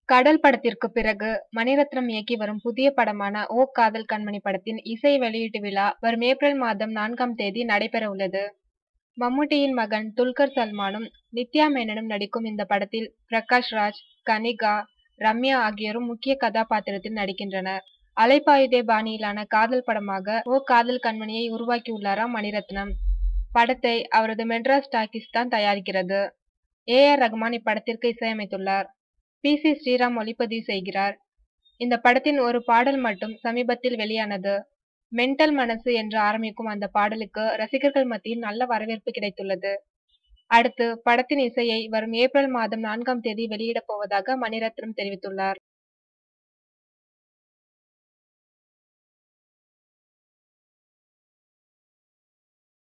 கடல் படத்திற்கு பிறகு மணிரத்னம் இயக்கி வரும் புதிய படமான ஓ காதல் கண்மணி படத்தின் இசை வெளியீட்டு விழா வரும் ஏப்ரல் மாதம் நான்காம் தேதி நடைபெற உள்ளது மம்முட்டியின் மகன் துல்கர் சல்மானும் நித்யா மேனனும் நடிக்கும் இந்த படத்தில் பிரகாஷ் ராஜ் கனிகா ரம்யா ஆகியோரும் முக்கிய கதாபாத்திரத்தில் நடிக்கின்றனர் அலைப்பாயுதே பாணியிலான காதல் படமாக ஓ காதல் கண்மணியை உருவாக்கியுள்ளாராம் மணிரத்னம் படத்தை அவரது மெட்ராஸ் டாக்கிஸ் தான் தயாரிக்கிறது ஏ ஆர் ரஹ்மான் இப்படத்திற்கு இசையமைத்துள்ளார் பி சி ஸ்ரீராம் ஒளிப்பதிவு செய்கிறார் இந்த படத்தின் ஒரு பாடல் மட்டும் சமீபத்தில் வெளியானது மென்டல் மனசு என்று ஆரம்பிக்கும் அந்த பாடலுக்கு ரசிகர்கள் மத்தியில் நல்ல வரவேற்பு கிடைத்துள்ளது அடுத்து படத்தின் இசையை வரும் ஏப்ரல் மாதம் நான்காம் தேதி வெளியிடப் போவதாக மணிரத்னம் தெரிவித்துள்ளார்